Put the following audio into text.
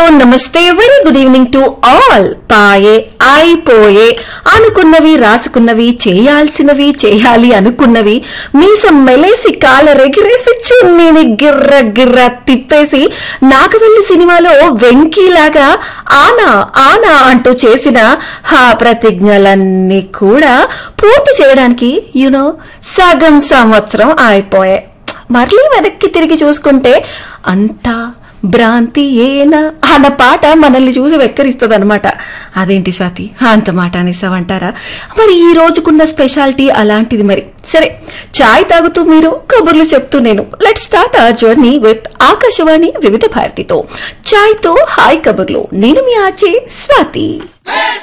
నమస్తే very good evening to all పాయే అయిపోయే అనుకున్నవి రాసుకున్నవి చేయాల్సినవి చేయాలి అనుకున్నవి మీసం మెలేసి కాళ్ళ రెగిరేసి చున్నీని గిర్ర గిర్ర తిప్పేసి నాగవల్లి సినిమాలో వెంకీలాగా ఆనా ఆనా అంటూ చేసిన ఆ ప్రతిజ్ఞలన్నీ కూడా పూర్తి చేయడానికి యునో సగం సంవత్సరం అయిపోయాయి మరలీ వెనక్కి తిరిగి చూసుకుంటే అంతా భ్రాంతి ఏనా అన్న పాట మనల్ని చూసి వెక్కరిస్తుంది అనమాట అదేంటి స్వాతి అంత మాట అనేసావంటారా మరి ఈ రోజుకున్న స్పెషాలిటీ అలాంటిది మరి సరే చాయ్ తాగుతూ మీరు కబుర్లు చెప్తూ నేను let start our journey with Akashvani Vividh భారతితో చాయ్తో హాయ్ కబుర్లు నేను మీ ఆర్జే స్వాతి